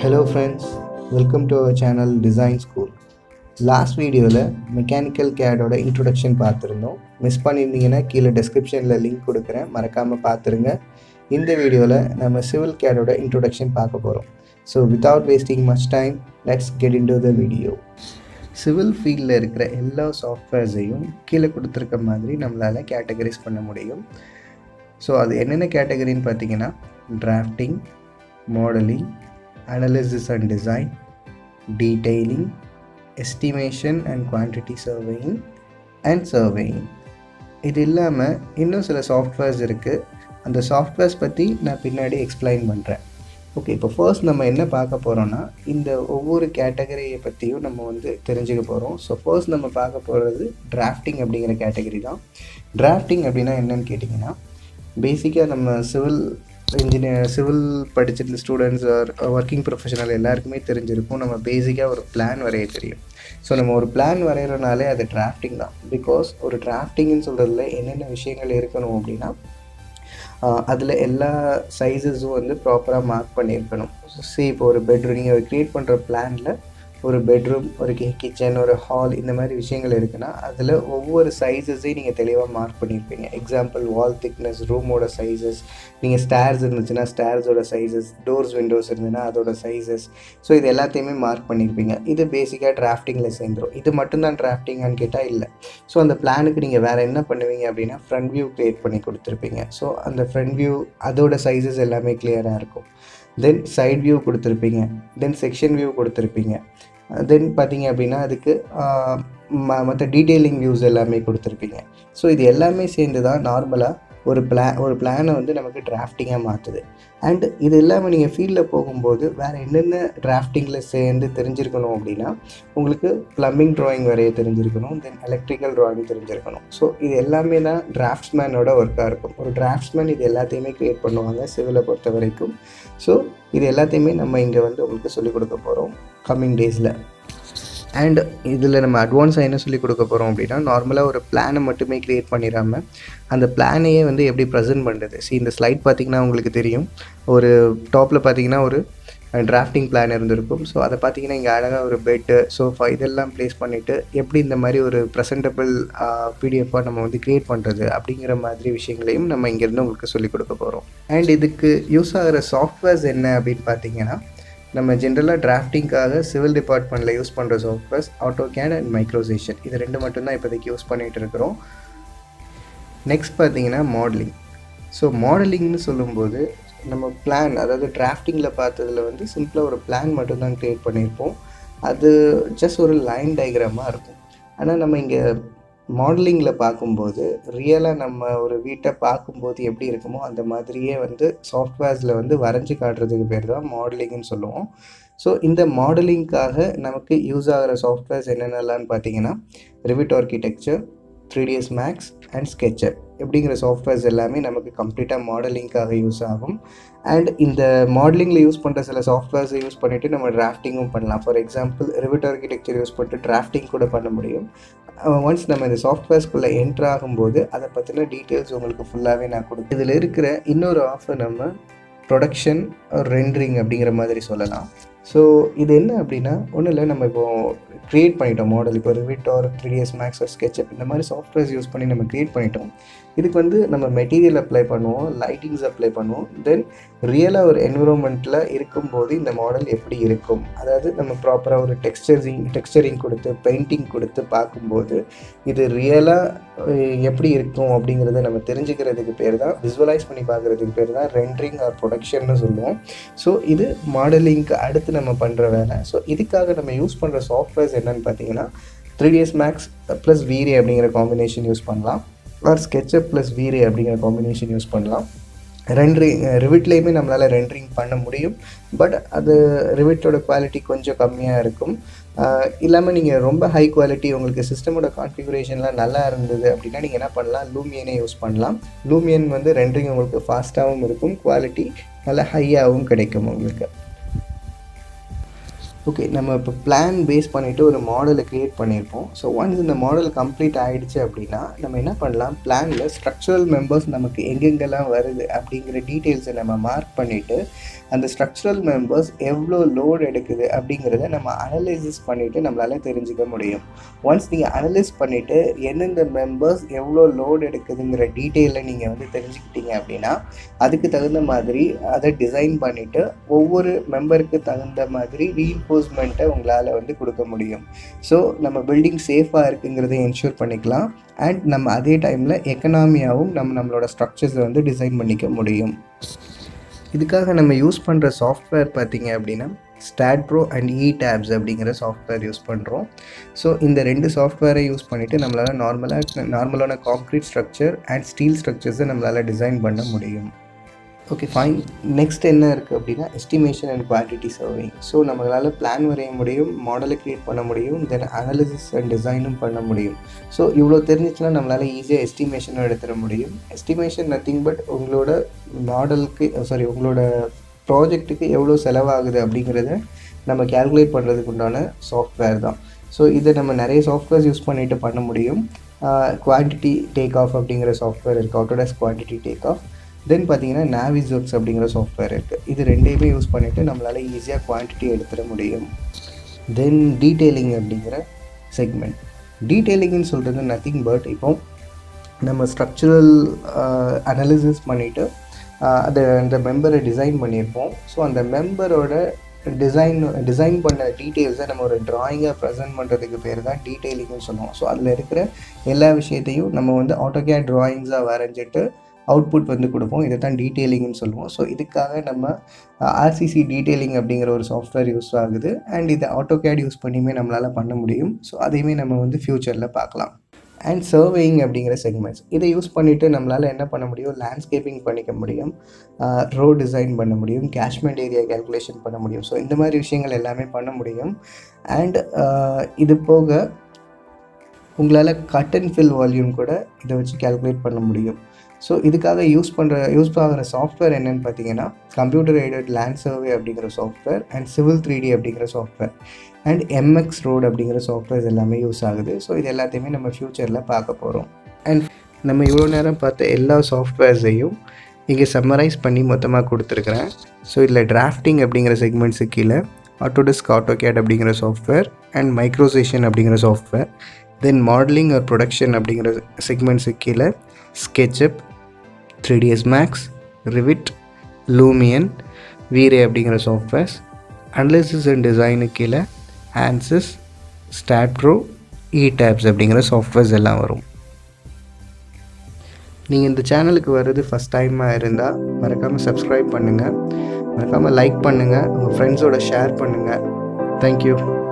hello friends welcome to our channel design school last வீடியோவில் mechanical கேடோட introduction பார்த்துருந்தோம் miss பண்ணியிருந்தீங்கன்னா கீழே டெஸ்கிரிப்ஷனில் லிங்க் கொடுக்குறேன் மறக்காமல் பார்த்துருங்க இந்த வீடியோவில் நம்ம சிவில் கேடோட இன்ட்ரொடக்ஷன் பார்க்க போகிறோம் so without wasting much time let's get into the video civil ஃபீல்டில் இருக்கிற எல்லா சாஃப்ட்வேர்ஸையும் கீழே கொடுத்துருக்க மாதிரி நம்மளால் கேட்டகரைஸ் பண்ண முடியும் ஸோ அது என்னென்ன கேட்டகரின்னு பார்த்தீங்கன்னா drafting modeling analysis and design detailing estimation and quantity surveying and surveying இது இல்லாமல் இன்னும் சில சாஃப்ட்வேர்ஸ் இருக்குது அந்த சாஃப்ட்வேர்ஸ் பற்றி நான் பின்னாடி எக்ஸ்பிளைன் பண்ணுறேன் ஓகே இப்போ ஃபர்ஸ்ட் நம்ம என்ன பார்க்க போகிறோம்னா இந்த ஒவ்வொரு கேட்டகரியை பற்றியும் நம்ம வந்து தெரிஞ்சுக்க போகிறோம் ஸோ ஃபர்ஸ்ட் நம்ம பார்க்க போகிறது டிராஃப்டிங் அப்படிங்கிற கேட்டகரி தான் டிராஃப்டிங் அப்படின்னா என்னன்னு கேட்டிங்கன்னா பேசிக்காக நம்ம சிவில் இன்ஜினியர் சிவில் படிச்சிருந்த ஸ்டூடெண்ட்ஸ் ஆர் ஒர்க்கிங் ப்ரொஃபஷனல் எல்லாருக்குமே தெரிஞ்சிருக்கும் நம்ம பேசிக்காக ஒரு பிளான் வரைய தெரியும் ஸோ நம்ம ஒரு பிளான் வரைகிறனாலே அது டிராஃப்டிங் தான் பிகாஸ் ஒரு டிராஃப்டிங்னு சொல்கிறதுல என்னென்ன விஷயங்கள் இருக்கணும் அப்படின்னா அதில் எல்லா சைஸஸும் வந்து ப்ராப்பராக மார்க் பண்ணியிருக்கணும் சி இப்போ ஒரு பெட்ரூம் நீங்கள் க்ரியேட் பண்ணுற பிளானில் ஒரு பெட்ரூம் ஒரு கிச்சன் ஒரு ஹால் இந்த மாதிரி விஷயங்கள் இருக்குன்னா அதில் ஒவ்வொரு சைஸஸையும் நீங்கள் தெளிவாக மார்க் பண்ணியிருப்பீங்க எக்ஸாம்பிள் வால் திக்னஸ் ரூமோட சைஸஸ் நீங்கள் ஸ்டேர்ஸ் இருந்துச்சுன்னா ஸ்டேர்ஸோட சைஸஸ் டோர்ஸ் விண்டோஸ் இருந்ததுன்னா அதோட சைஸஸ் ஸோ இது எல்லாத்தையுமே மார்க் பண்ணியிருப்பீங்க இது பேசிக்காக டிராஃப்டிங்கில் சேர்ந்துடும் இது மட்டும்தான் டிராஃப்டிங்கான்னு கேட்டால் இல்லை ஸோ அந்த பிளானுக்கு நீங்கள் வேறு என்ன பண்ணுவீங்க அப்படின்னா ஃப்ரண்ட் வியூ க்ரியேட் பண்ணி கொடுத்துருப்பீங்க ஸோ அந்த ஃப்ரண்ட் வியூ அதோட சைஸஸ் எல்லாமே கிளியராக இருக்கும் தென் சைட் வியூ கொடுத்துருப்பீங்க தென் செக்ஷன் வியூ கொடுத்துருப்பீங்க தென் பார்த்தீங்க அப்படின்னா அதுக்கு மற்ற டீட்டெயிலிங் வியூஸ் எல்லாமே கொடுத்துருப்பீங்க ஸோ இது எல்லாமே சேர்ந்து தான் நார்மலாக ஒரு பிளா ஒரு பிளானை வந்து நமக்கு டிராஃப்டிங்காக மாற்றுது அண்ட் இது இல்லாமல் நீங்கள் ஃபீல்டில் போகும்போது வேறு என்னென்ன டிராஃப்டிங்கில் சேர்ந்து தெரிஞ்சிருக்கணும் அப்படின்னா உங்களுக்கு ப்ளம்பிங் ட்ராயிங் வரைய தெரிஞ்சிருக்கணும் தென் எலக்ட்ரிக்கல் ட்ராயிங் தெரிஞ்சிருக்கணும் ஸோ இது எல்லாமே தான் டிராஃப்ட்ஸ்மேனோட ஒர்க்காக இருக்கும் ஒரு டிராஃப்ட்ஸ்மேன் இது எல்லாத்தையுமே க்ரியேட் பண்ணுவாங்க சிவிலை பொறுத்த வரைக்கும் ஸோ இது எல்லாத்தையுமே நம்ம இங்கே வந்து உங்களுக்கு சொல்லிக் கொடுக்க போகிறோம் கம்மிங் டேஸில் அண்ட் இதில் நம்ம அட்வான்ஸாக என்ன சொல்லி கொடுக்க போகிறோம் அப்படின்னா நார்மலாக ஒரு பிளானை மட்டுமே க்ரியேட் பண்ணிடாமல் அந்த பிளானையே வந்து எப்படி ப்ரெசென்ட் பண்ணுறது சி இந்த ஸ்லைட் பார்த்திங்கன்னா உங்களுக்கு தெரியும் ஒரு டாப்பில் பார்த்தீங்கன்னா ஒரு டிராஃப்டிங் பிளான் இருந்திருக்கும் ஸோ அதை பார்த்தீங்கன்னா இங்கே அழகாக ஒரு பெட்டு சோஃபா இதெல்லாம் ப்ளேஸ் பண்ணிவிட்டு எப்படி இந்த மாதிரி ஒரு ப்ரெசென்டபிள் பிடிஎஃபாக நம்ம வந்து க்ரியேட் பண்ணுறது அப்படிங்கிற மாதிரி விஷயங்களையும் நம்ம இங்கேருந்து உங்களுக்கு சொல்லிக் கொடுக்க போகிறோம் அண்ட் இதுக்கு யூஸ் ஆகிற சாஃப்ட்வேர்ஸ் என்ன அப்படின்னு பார்த்தீங்கன்னா நம்ம ஜென்ரலாக டிராஃப்டிங்காக சிவில் டிபார்ட்மெண்ட்டில் யூஸ் பண்ணுற softwares auto cad and MicroStation இது ரெண்டு மட்டும்தான் இப்போதைக்கு யூஸ் பண்ணிகிட்டு இருக்கிறோம் நெக்ஸ்ட் பார்த்தீங்கன்னா மாடலிங் ஸோ மாடலிங்னு சொல்லும்போது நம்ம பிளான் அதாவது டிராஃப்டிங்கில் பார்த்ததில் வந்து சிம்பிளாக ஒரு பிளான் மட்டும்தான் க்ரியேட் பண்ணியிருப்போம் அது ஜஸ்ட் ஒரு லைன் டயக்ராமாக இருக்கும் ஆனால் நம்ம இங்கே மாடலிங்கில் பார்க்கும்போது ரியலாக நம்ம ஒரு வீட்டை பார்க்கும்போது எப்படி இருக்குமோ அந்த மாதிரியே வந்து சாஃப்ட்வேர்ஸில் வந்து வரைஞ்சி காட்டுறதுக்கு பேர் தான் மாடலிங்னு சொல்லுவோம் ஸோ இந்த மாடலிங்க்காக நமக்கு யூஸ் ஆகிற சாஃப்ட்வேர்ஸ் என்னென்னலான்னு பார்த்தீங்கன்னா Revit architecture three DS Max and SketchUp எப்படிங்கிற சாஃப்ட்வேர்ஸ் எல்லாமே நமக்கு கம்ப்ளீட்டாக மாடலிங்காக யூஸ் ஆகும் அண்ட் இந்த மாடலிங்கில் யூஸ் பண்ணுற சில சாஃப்ட்வேர்ஸை யூஸ் பண்ணிவிட்டு நம்ம டிராஃப்டிங்கும் பண்ணலாம் for example Revit architecture use பண்ணிட்டு டிராஃப்டிங் கூட பண்ண முடியும் ஒன்ஸ் நம்ம இந்த சாஃப்ட்வேர்ஸ்குள்ளே என்ட்ரு ஆகும்போது அதை பற்றின டீட்டெயில்ஸ் உங்களுக்கு ஃபுல்லாகவே நான் கொடுப்பேன் இதில் இருக்கிற இன்னொரு ஆஃபர் நம்ம ப்ரொடக்ஷன் ரெண்டரிங் அப்படிங்கிற மாதிரி சொல்லலாம் ஸோ இது என்ன அப்படின்னா ஒன்றும் இல்லை நம்ம இப்போது க்ரியேட் பண்ணிட்டோம் மாடல் இப்போ Revit or three DS Max or SketchUp இந்த மாதிரி சாஃப்ட்வேர்ஸ் யூஸ் பண்ணி நம்ம க்ரியேட் பண்ணிட்டோம் இதுக்கு வந்து நம்ம மெட்டீரியல் அப்ளை பண்ணுவோம் லைட்டிங்ஸ் அப்ளை பண்ணுவோம் தென் ரியலாக ஒரு என்விரான்மெண்ட்டில் இருக்கும்போது இந்த மாடல் எப்படி இருக்கும் அதாவது நம்ம ப்ராப்பராக ஒரு டெக்ஸ்டரிங் டெக்ஸ்டரிங் கொடுத்து பெயிண்டிங் கொடுத்து பார்க்கும்போது இது ரியலாக எப்படி இருக்கும் அப்படிங்கிறத நம்ம தெரிஞ்சுக்கிறதுக்கு பேர் தான் விசுவலைஸ் பண்ணி பார்க்குறதுக்கு பேர் தான் ரெண்டரிங் ஆர் ப்ரொடக்ஷன்னு சொல்லுவோம் ஸோ இது மாடலிங்க்கு அடுத்து நம்ம பண்ணுற வேலை ஸோ இதுக்காக நம்ம யூஸ் பண்ணுற சாஃப்ட்வேர்ஸ் என்னென்னு பார்த்தீங்கன்னா three DS Max plus V-Ray அப்படிங்கிற காம்பினேஷன் யூஸ் பண்ணலாம் ஆர் ஸ்கெட்சப் ப்ளஸ் வீரே அப்படிங்கிற காம்பினேஷன் யூஸ் பண்ணலாம் ரெண்ட்ரிங் ரிவிட்லேயுமே நம்மளால் ரெண்ட்ரிங் பண்ண முடியும் பட் அது ரிவிட்டோட குவாலிட்டி கொஞ்சம் கம்மியாக இருக்கும் இல்லாமல் நீங்கள் ரொம்ப ஹை குவாலிட்டி உங்களுக்கு சிஸ்டமோட கான்ஃபிகரேஷன்லாம் நல்லா இருந்தது அப்படின்னா நீங்கள் என்ன பண்ணலாம் லூமியனே யூஸ் பண்ணலாம் லூமியன் வந்து ரெண்ட்ரிங் உங்களுக்கு ஃபாஸ்ட்டாகவும் இருக்கும் குவாலிட்டி நல்லா ஹையாகவும் கிடைக்கும் உங்களுக்கு ஓகே நம்ம இப்போ பிளான் பேஸ் பண்ணிவிட்டு ஒரு மாடலை க்ரியேட் பண்ணியிருப்போம் ஸோ ஒன்ஸ் இந்த மாடல் கம்ப்ளீட் ஆகிடுச்சு அப்படின்னா நம்ம என்ன பண்ணலாம் பிளானில் ஸ்ட்ரக்சரல் மெம்பர்ஸ் நமக்கு எங்கெங்கெல்லாம் வருது அப்படிங்கிற டீட்டெயில்ஸை நம்ம மார்க் பண்ணிவிட்டு அந்த ஸ்ட்ரக்சரல் மெம்பர்ஸ் எவ்வளோ லோட் எடுக்குது அப்படிங்கிறத நம்ம அனலைசிஸ் பண்ணிவிட்டு நம்மளால் தெரிஞ்சுக்க முடியும் ஒன்ஸ் நீங்கள் அனலைஸ் பண்ணிவிட்டு எந்தெந்த மெம்பர்ஸ் எவ்வளோ லோட் எடுக்குதுங்கிற டீட்டெயிலை நீங்கள் வந்து தெரிஞ்சுக்கிட்டீங்க அப்படின்னா அதுக்கு தகுந்த மாதிரி அதை டிசைன் பண்ணிவிட்டு ஒவ்வொரு மெம்பருக்கு தகுந்த மாதிரி ரீஇன்ஃபோர்ஸ்மெண்ட்டை உங்களால் வந்து கொடுக்க முடியும் ஸோ நம்ம பில்டிங் சேஃபாக இருக்குங்கிறத என்ஷூர் பண்ணிக்கலாம் அண்ட் நம்ம அதே டைமில் எக்கனாமியாகவும் நம்ம நம்மளோட ஸ்ட்ரக்சர்ஸை வந்து டிசைன் பண்ணிக்க முடியும் இதுக்காக நம்ம யூஸ் பண்ணுற சாஃப்ட்வேர் பார்த்தீங்க அப்படின்னா STAAD Pro and ETABS அப்படிங்கிற சாஃப்ட்வேர் யூஸ் பண்ணுறோம் ஸோ இந்த ரெண்டு சாஃப்ட்வேரை யூஸ் பண்ணிவிட்டு நம்மளால் நார்மலாக நார்மலான காங்க்ரீட் ஸ்ட்ரக்சர் அண்ட் ஸ்டீல் ஸ்ட்ரக்சர்ஸை நம்மளால் டிசைன் பண்ண முடியும் ஓகே ஃபைன் நெக்ஸ்ட் என்ன இருக்குது அப்படின்னா estimation and quantity surveying so நம்மளால் பிளான் வரைய முடியும் மாடலை க்ரியேட் பண்ண முடியும் தென் அனாலிசிஸ் அண்ட் டிசைனும் பண்ண முடியும் ஸோ இவ்வளோ தெரிஞ்சிச்சுன்னா நம்மளால் ஈஸியாக எஸ்டிமேஷனும் எடுத்துட முடியும் எஸ்டிமேஷன் நத்திங் பட் உங்களோட மாடலுக்கு சாரி உங்களோட ப்ராஜெக்ட்டுக்கு எவ்வளோ செலவாகுது அப்படிங்கிறத நம்ம கேல்குலேட் பண்ணுறதுக்கு உண்டான சாஃப்ட்வேர் தான் ஸோ இதை நம்ம நிறைய சாஃப்ட்வேர்ஸ் யூஸ் பண்ணிவிட்டு பண்ண முடியும் குவான்டிட்டி டேக் ஆஃப் அப்படிங்கிற சாஃப்ட்வேர் இருக்குது Autodesk quantity take off then பார்த்தீங்கன்னா நாவிசோக்ஸ் அப்படிங்கிற சாஃப்ட்வேர் இருக்குது இது ரெண்டையுமே யூஸ் பண்ணிவிட்டு நம்மளால் ஈஸியாக குவான்டிட்டி எடுத்துட முடியும் தென் டீட்டெயிலிங் அப்படிங்கிற செக்மெண்ட் டீட்டெயிலிங்னு சொல்கிறது நத்திங் பட் இப்போ நம்ம ஸ்ட்ரக்சரல் அனாலிசிஸ் பண்ணிவிட்டு அதை அந்த மெம்பரை டிசைன் பண்ணியிருப்போம் ஸோ அந்த மெம்பரோட டிசைன் டிசைன் பண்ண டீட்டெயில்ஸை நம்ம ஒரு ட்ராயிங்காக ப்ரெசென்ட் பண்ணுறதுக்கு பேர் தான் டீட்டெயிலிங்னு சொல்லுவோம் ஸோ அதில் இருக்கிற எல்லா விஷயத்தையும் நம்ம வந்து ஆட்டோகேட் ட்ராயிங்ஸாக வரைஞ்சிட்டு அவுட்புட் வந்து கொடுப்போம் இதை தான் டீட்டெயிலிங்னு சொல்லுவோம் ஸோ இதுக்காக நம்ம ஆர்சிசி டீட்டெயிலிங் அப்படிங்கிற ஒரு சாஃப்ட்வேர் யூஸ் ஆகுது அண்ட் இதை ஆட்டோகேட் யூஸ் பண்ணியுமே நம்மளால் பண்ண முடியும் ஸோ அதையுமே நம்ம வந்து ஃப்யூச்சரில் பார்க்கலாம் அண்ட் சர்வேயிங் அப்படிங்கிற செக்மெண்ட்ஸ் இதை யூஸ் பண்ணிவிட்டு நம்மளால் என்ன பண்ண முடியும் லேண்ட்ஸ்கேப்பிங் பண்ணிக்க முடியும் ரோட் டிசைன் பண்ண முடியும் கேஷ்மெண்ட் ஏரியா கேல்குலேஷன் பண்ண முடியும் ஸோ இந்த மாதிரி விஷயங்கள் எல்லாமே பண்ண முடியும் அண்ட் இது போக உங்களால் கட் அண்ட் ஃபில் வால்யூம் கூட இதை வச்சு கேல்குலேட் பண்ண முடியும் ஸோ இதுக்காக யூஸ் பண்ணுற யூஸ் ஆகிற சாஃப்ட்வேர் என்னென்னு பார்த்தீங்கன்னா கம்ப்யூட்டர் எய்டட் லேண்ட் சர்வே அப்படிங்கிற software and civil three D அப்படிங்கிற சாஃப்ட்வேர் அண்ட் எம்எக்ஸ் ரோடு அப்படிங்கிற சாஃப்ட்வேர்ஸ் எல்லாமே யூஸ் ஆகுது ஸோ இது எல்லாத்தையுமே நம்ம ஃப்யூச்சரில் பார்க்க போகிறோம் அண்ட் நம்ம இவ்வளோ நேரம் பார்த்த எல்லா சாஃப்ட்வேர்ஸையும் இங்கே சம்மரைஸ் பண்ணி மொத்தமாக கொடுத்துருக்குறேன் ஸோ இதில் டிராஃப்டிங் அப்படிங்கிற செக்மெண்ட்ஸு கீழே ஆட்டோடெஸ்க் ஆட்டோகேட் அப்படிங்கிற சாஃப்ட்வேர் அண்ட் மைக்ரோசேஷன் அப்படிங்கிற software then modeling or production அப்படிங்கிற செக்மெண்ட்ஸு கீழே SketchUp three DS Max Revit Lumion V-Ray அப்படிங்கிற சாஃப்ட்வேர்ஸ் அனலிசிஸ் அண்ட் டிசைனு கீழே ஆன்சஸ் ஸ்டாட்ரோ இ டேப்ஸ் அப்படிங்கிற சாஃப்ட்வேர்ஸ் எல்லாம் வரும் நீங்கள் இந்த சேனலுக்கு வர்றது ஃபஸ்ட் டைமாக இருந்தால் மறக்காமல் சப்ஸ்கிரைப் பண்ணுங்கள் மறக்காமல் லைக் பண்ணுங்கள் உங்கள் ஃப்ரெண்ட்ஸோட ஷேர் பண்ணுங்கள் தேங்க்யூ